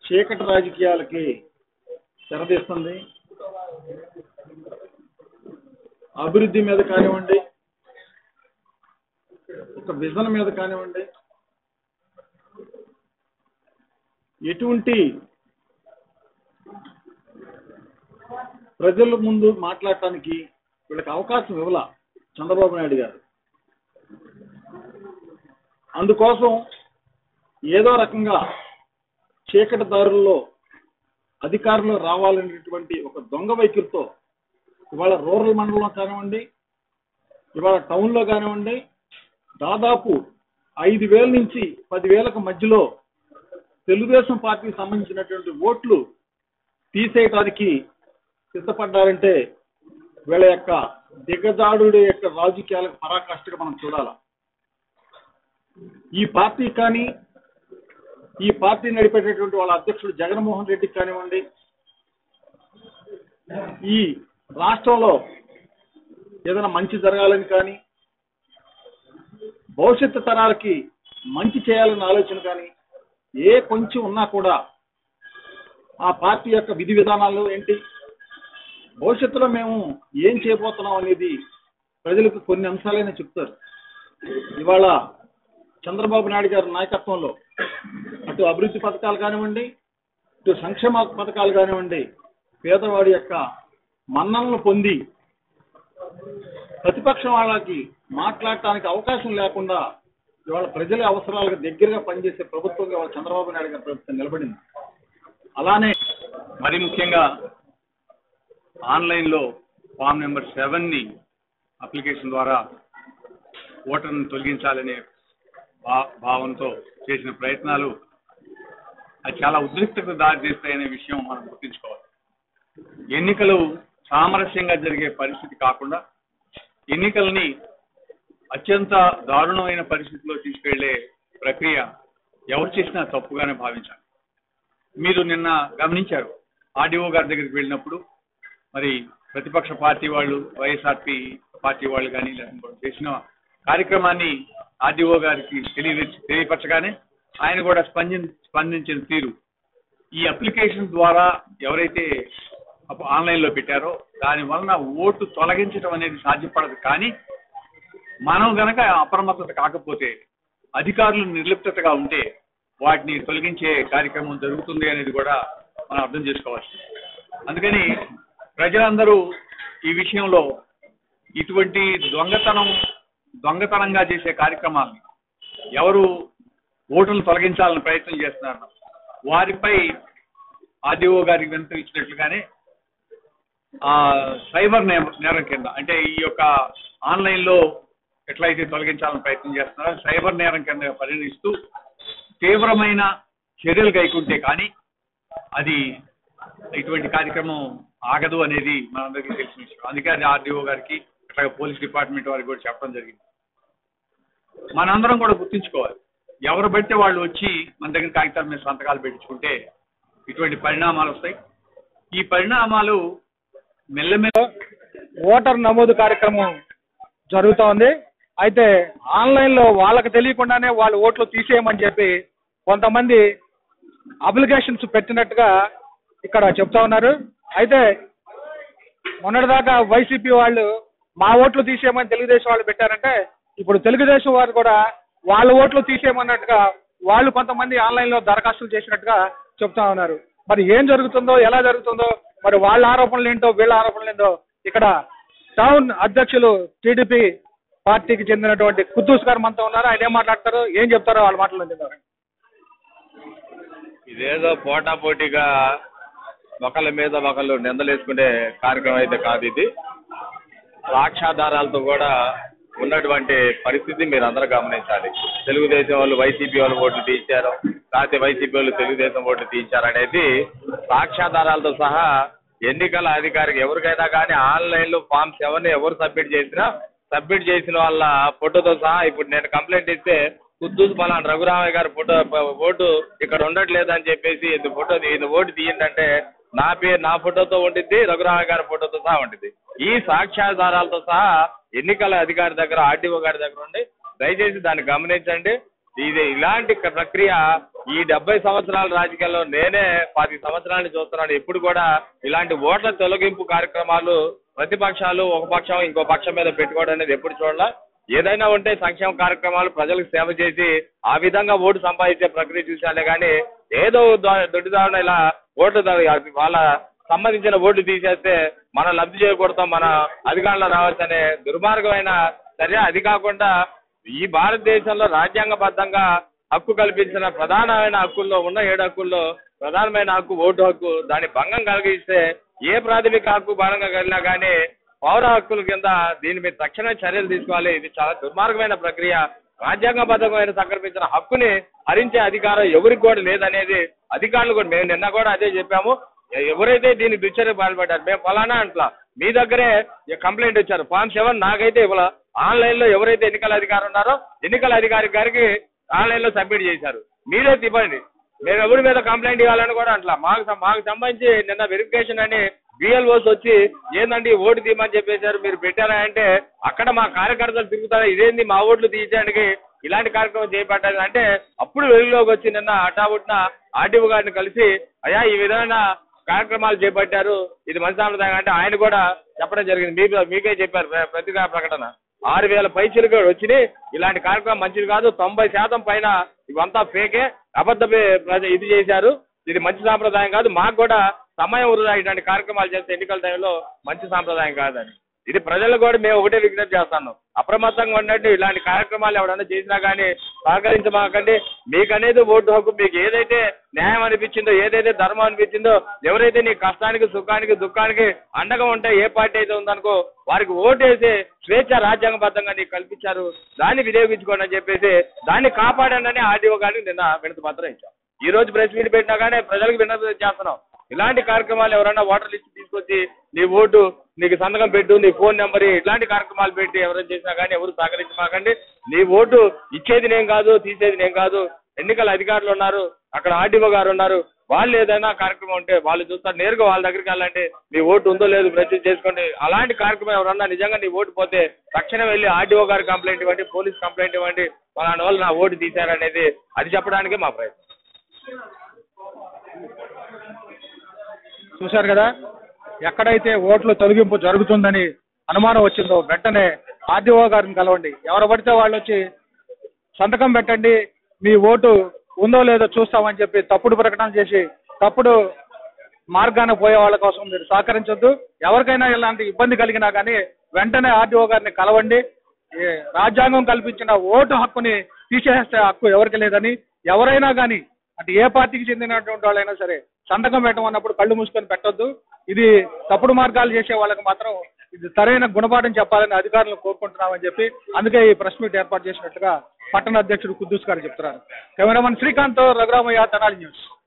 చీకటి రాజకీయాలకి తెరదీస్తుంది అభివృద్ధి మీద కానివ్వండి ఒక విజన్ మీద కానివ్వండి ఎటువంటి ప్రజల ముందు మాట్లాడటానికి వీళ్ళకి అవకాశం ఇవ్వాల చంద్రబాబు నాయుడు గారు అందుకోసం ఏదో రకంగా చీకటి దారుల్లో అధికారంలో రావాలనేటువంటి ఒక దొంగ వైఖరితో ఇవాళ రూరల్ మండలంలో కానివ్వండి ఇవాళ టౌన్లో కానివ్వండి దాదాపు ఐదు వేల నుంచి పదివేలకు మధ్యలో తెలుగుదేశం పార్టీకి సంబంధించినటువంటి ఓట్లు తీసేయటానికి సిద్ధపడ్డారంటే వీళ్ళ యొక్క దిగజాడు యొక్క రాజకీయాలకు పరాకాష్ఠగా మనం చూడాల ఈ పార్టీ కానీ ఈ పార్టీ నడిపేటటువంటి వాళ్ళ అధ్యక్షుడు జగన్మోహన్ రెడ్డికి కానివ్వండి ఈ రాష్ట్రంలో ఏదైనా మంచి జరగాలని కానీ భవిష్యత్తు తరాలకి మంచి చేయాలన్న ఆలోచన కానీ ఏ కొంచెం ఉన్నా కూడా ఆ పార్టీ యొక్క విధి విధానాలు ఏంటి భవిష్యత్తులో మేము ఏం చేయబోతున్నాం అనేది ప్రజలకు కొన్ని అంశాలైనా చెప్తారు ఇవాళ చంద్రబాబు నాయుడు గారి నాయకత్వంలో అటు అభివృద్ధి పథకాలు కానివ్వండి ఇటు సంక్షేమ పథకాలు కానివ్వండి పేదవాడి యొక్క మన్ననలు పొంది ప్రతిపక్షం వాళ్ళకి మాట్లాడటానికి అవకాశం లేకుండా ఇవాళ ప్రజల అవసరాలకు దగ్గరగా పనిచేసే ప్రభుత్వంగా ఇవాళ చంద్రబాబు నాయుడు గారి ప్రభుత్వం నిలబడింది అలానే మరి ముఖ్యంగా ఆన్లైన్లో ఫామ్ నెంబర్ సెవెన్ని అప్లికేషన్ ద్వారా ఓటర్ని తొలగించాలనే భా భావంతో చేసిన ప్రయత్నాలు అది చాలా ఉద్రిక్తకు దారితీస్తాయనే విషయం మనం గుర్తుంచుకోవాలి ఎన్నికలు సామరస్యంగా జరిగే పరిస్థితి కాకుండా ఎన్నికల్ని అత్యంత దారుణమైన పరిస్థితిలో తీసుకెళ్లే ప్రక్రియ ఎవరు చేసినా తప్పుగానే భావించాలి మీరు నిన్న గమనించారు ఆర్డీఓ గారి దగ్గరికి వెళ్ళినప్పుడు మరి ప్రతిపక్ష పార్టీ వాళ్ళు వైఎస్ఆర్పి పార్టీ వాళ్ళు కానీ లేకపోతే చేసిన కార్యక్రమాన్ని ఆర్డీఓ గారికి తెలియ తెలియపరచగానే ఆయన కూడా స్పంది స్పందించిన తీరు ఈ అప్లికేషన్ ద్వారా ఎవరైతే అప్పు- ఆన్లైన్లో పెట్టారో దాని వలన ఓటు తొలగించడం అనేది సాధ్యపడదు కానీ మనం గనక అప్రమత్తత కాకపోతే అధికారులు నిర్లిప్తగా ఉంటే వాటిని తొలగించే కార్యక్రమం జరుగుతుంది అనేది కూడా మనం అర్థం చేసుకోవాలి అందుకని ప్రజలందరూ ఈ విషయంలో ఇటువంటి దొంగతనం దొంగతనంగా చేసే కార్యక్రమాల్ని ఎవరు ఓటును తొలగించాలని ప్రయత్నం చేస్తున్నారు వారిపై ఆర్డీఓ గారికి వెనుక ఇచ్చినట్లుగానే ఆ సైబర్ నేర- నేరం కింద అంటే ఈ యొక్క ఆన్లైన్ లో ఎట్లయితే తొలగించాలని ప్రయత్నం చేస్తున్నారో సైబర్ నేరం కింద పరిగణిస్తూ తీవ్రమైన చర్యలు కైకుంటే కానీ అది ఇటువంటి కార్యక్రమం ఆగదు అనేది మనందరికీ తెలిసిన విషయం అందుకే అది ఆర్డీఓ గారికి అట్లాగే పోలీస్ డిపార్ట్మెంట్ వారికి కూడా చెప్పడం జరిగింది మనందరం కూడా గుర్తుంచుకోవాలి ఎవరు బట్టి వాళ్ళు వచ్చి మన దగ్గర కాగితాల మీద సంతకాలు పెట్టించుకుంటే ఇటువంటి పరిణామాలు వస్తాయి ఈ పరిణామాలు మెల్లమెల్ల ఓటర్ నమోదు కార్యక్రమం జరుగుతోంది అయితే ఆన్లైన్ లో వాళ్ళకి తెలియకుండానే వాళ్ళ ఓట్లు తీసేయమని చెప్పి కొంతమంది అప్లికేషన్స్ పెట్టినట్టుగా ఇక్కడ చెప్తా ఉన్నారు అయితే మొన్నటిదాకా వైసీపీ వాళ్ళు మా ఓట్లు తీసేయమని తెలుగుదేశం వాళ్ళు పెట్టారంటే ఇప్పుడు తెలుగుదేశం వారు కూడా వాళ్ళ ఓట్లు తీసేయమన్నట్టుగా వాళ్ళు కొంతమంది ఆన్లైన్ లో దరఖాస్తులు చేసినట్టుగా చెప్తా ఉన్నారు మరి ఏం జరుగుతుందో ఎలా జరుగుతుందో మరి వాళ్ళ ఆరోపణలు ఏంటో వీళ్ళ ఆరోపణలు ఏంటో ఇక్కడ టౌన్ అధ్యక్షులు టీడీపీ పార్టీకి చెందినటువంటి కుద్దూస్ గారు మనతో ఉన్నారు ఆయన ఏం మాట్లాడతారు ఏం చెప్తారో వాళ్ళ మాటలు చెప్తారు ఇదేదో పోటా పోటీగా ఒకళ్ళ మీద ఒకళ్ళు నిందలేసుకునే కార్యక్రమం అయితే కాదు ఇది సాక్ష్యాధారాలతో కూడా ఉన్నటువంటి పరిస్థితి మీరు అందరూ గమనించాలి తెలుగుదేశం వాళ్ళు వైసీపీ వాళ్ళు ఓట్లు తీయించారు లేకపోతే వైసీపీ వాళ్ళు తెలుగుదేశం ఓట్లు తీయించారు అనేది సాక్ష్యాధారాలతో సహా ఎన్నికల అధికారికి ఎవరికైనా కానీ ఆన్లైన్ లో ఫామ్ సెవెన్ ఎవరు సబ్మిట్ చేసినా సబ్మిట్ చేసిన వాళ్ళ ఫోటోతో సహా ఇప్పుడు నేను కంప్లైంట్ ఇస్తే కుద్దూసు పలానా రఘురామయ్య గారి ఫోటో ఓటు ఇక్కడ ఉండట్లేదు అని చెప్పేసి ఇది ఫోటో ఇది ఓటు తీయండి అంటే నా పేరు నా ఫోటోతో ఉంటుంది రఘురామయ్య గారి ఫోటోతో సహా ఉంటుంది ఈ సాక్ష్యాధారాలతో సహా ఎన్నికల అధికారి దగ్గర ఆర్డీఓ గారి దగ్గర ఉండి దయచేసి దాన్ని గమనించండి ఇది ఇలాంటి క- ప్రక్రియ ఈ డెబ్బై సంవత్సరాల రాజకీయాల్లో నేనే పది సంవత్సరాలు చూస్తున్నాను ఎప్పుడు కూడా ఇలాంటి ఓట్ల తొలగింపు కార్యక్రమాలు ప్రతిపక్షాలు ఒక పక్షం ఇంకో పక్షం మీద పెట్టుకోవడం అనేది ఎప్పుడు చూడాల ఏదైనా ఉంటే సంక్షేమ కార్యక్రమాలు ప్రజలకు సేవ చేసి ఆ విధంగా ఓటు సంపాదించే ప్రక్రియ చూసాలే కానీ ఏదో ద- దొడ్డిదారుణ ఇలా ఓట్లు ద- వాళ్ళ సంబంధించిన ఓట్లు తీసేస్తే మనం లబ్ధి చేయకూడతాం మన అధికారంలో రావచ్చనే దుర్మార్గమైన చర్య అది కాకుండా ఈ భారతదేశంలో రాజ్యాంగబద్ధంగా హక్కు కల్పించిన ప్రధానమైన హక్కుల్లో ఉన్న ఏడు హక్కుల్లో ప్రధానమైన హక్కు ఓటు హక్కు దాని భంగం కలిగిస్తే ఏ ప్రాథమిక హక్కు భంగం కలిగినా కానీ పౌర హక్కుల కింద దీని మీద తక్షణ చర్యలు తీసుకోవాలి ఇది చాలా దుర్మార్గమైన ప్రక్రియ రాజ్యాంగబద్ధమైన సంకల్పించిన హక్కుని హరించే అధికారం ఎవరికి కూడా లేదనేది అధికారులు కూడా మేము నిన్న కూడా అదే చెప్పాము ఎ- ఎవరైతే దీనికి దుశ్చర్య పాల్పడ్డారు మేము ఫలానా అంట్లా మీ దగ్గరే ఈ కంప్లైంట్ ఇచ్చారు ఫామ్ సెవెన్ నాకైతే ఇవ్వాల ఆన్లైన్ లో ఎవరైతే ఎన్నికల అధికారి ఉన్నారో ఎన్నికల అధికారి గారికి ఆన్లైన్ లో సబ్మిట్ చేశారు మీరే ఇవ్వండి మేము ఎవరి మీద కంప్లైంట్ ఇవ్వాలని కూడా అంట్లా మాకు సం- మాకు సంబంధించి నిన్న వెరిఫికేషన్ అని బిఎల్ఓస్ వచ్చి ఏందండి ఓటు తీయమని చెప్పేశారు మీరు పెట్టారా అంటే అక్కడ మా కార్యకర్తలు తిరుగుతారు ఇదేంది మా ఓట్లు తీయడానికి ఇలాంటి కార్యక్రమం చేపట్టాలి అంటే అప్పుడు వెలుగులోకి వచ్చి నిన్న హఠావుట్న ఆర్టీఓ గారిని కలిసి అయ్యా ఈ విధమైన కార్యక్రమాలు చేపట్టారు ఇది మంచి సాంప్రదాయం అంటే ఆయన కూడా చెప్పడం జరిగింది మీకు మీకే చెప్పారు ప్ర- పత్రికా ప్రకటన ఆరు వేల పైచీలకు వచ్చినాయి ఇలాంటి కార్యక్రమం మంచిది కాదు తొంభై శాతం పైన ఇవంతా ఫేకే అబద్ధ ఇది చేశారు ఇది మంచి సాంప్రదాయం కాదు మాకు కూడా సమయం వృధా ఇలాంటి కార్యక్రమాలు చేస్తే ఎన్నికల టైంలో మంచి సాంప్రదాయం కాదని ఇది ప్రజలు కూడా మేము ఒకటే విజ్ఞప్తి చేస్తున్నాం అప్రమత్తంగా ఉన్నట్టు ఇలాంటి కార్యక్రమాలు ఎవడన్నా చేసినా కానీ సహకరించమాకండి మీకు అనేది ఓటు హక్కు మీకు ఏదైతే న్యాయం అనిపించిందో ఏదైతే ధర్మం అనిపించిందో ఎవరైతే నీ కష్టానికి సుఖానికి దుఃఖానికి అండగా ఉంటే ఏ పార్టీ అయితే ఉందనుకో వారికి ఓటేసి స్వేచ్ఛ రాజ్యాంగబద్ధంగా నీకు కల్పించారు దాన్ని వినియోగించుకోండి అని చెప్పేసి దాన్ని కాపాడండి ఆర్డీఓ గారికి నిన్న వినతి పత్రం ఇచ్చాం ఈ రోజు ప్రెస్ మీట్ పెట్టినా కానీ ప్రజలకు వినతి చేస్తున్నాం ఇలాంటి కార్యక్రమాలు ఎవరైనా ఓటర్ లిస్ట్ తీసుకొచ్చి నీ ఓటు నీకు సంతకం పెట్టు నీ ఫోన్ నెంబర్ ఇట్లాంటి కార్యక్రమాలు పెట్టి ఎవరైనా చేసినా కానీ ఎవరు సహకరించమాకండి నీ ఓటు ఇచ్చేది నేను కాదు తీసేది నేను కాదు ఎన్నికల అధికారులు ఉన్నారు అక్కడ ఆర్డీఓ గారు ఉన్నారు వాళ్ళు ఏదైనా కార్యక్రమం ఉంటే వాళ్ళు చూస్తారు నేరుగా వాళ్ళ దగ్గరికి వెళ్ళండి మీ ఓటు ఉందో లేదో ప్రతి చేసుకోండి అలాంటి కార్యక్రమం ఎవరన్నా నిజంగా నీ ఓటు పోతే తక్షణం వెళ్ళి ఆర్డీఓ గారు కంప్లైంట్ ఇవ్వండి పోలీస్ కంప్లైంట్ ఇవ్వండి వాళ్ళ వాళ్ళు నా ఓటు తీశారనేది అది చెప్పడానికే మా ప్రయత్నం చూశారు కదా ఎక్కడైతే ఓట్ల తొలగింపు జరుగుతుందని అనుమానం వచ్చిందో వెంటనే ఆర్డీఓ గారిని కలవండి ఎవరు పడితే వాళ్ళు వచ్చి సంతకం పెట్టండి మీ ఓటు ఉందో లేదో చూస్తామని చెప్పి తప్పుడు ప్రకటన చేసి తప్పుడు మార్గాన పోయే వాళ్ళ కోసం మీరు సహకరించొద్దు ఎవరికైనా ఇలాంటి ఇబ్బంది కలిగినా కానీ వెంటనే ఆర్డీఓ గారిని కలవండి ఏ రాజ్యాంగం కల్పించిన ఓటు హక్కుని తీసేస్తే హక్కు ఎవరికి లేదని ఎవరైనా కానీ అంటే ఏ పార్టీకి చెందినటువంటి వాళ్ళైనా సరే సంతకం పెట్టమన్నప్పుడు కళ్ళు మూసుకొని పెట్టొద్దు ఇది తప్పుడు మార్గాలు చేసే వాళ్ళకి మాత్రం ఇది సరైన గుణపాఠం చెప్పాలని అధికారులను కోరుకుంటున్నామని చెప్పి అందుకే ఈ ప్రెస్ మీట్ ఏర్పాటు చేసినట్లుగా పట్టణ అధ్యక్షుడు కుద్దూస్ గారు చెప్తున్నారు కెమెరామన్ శ్రీకాంత్ రఘురామయ్య తెనాలి న్యూస్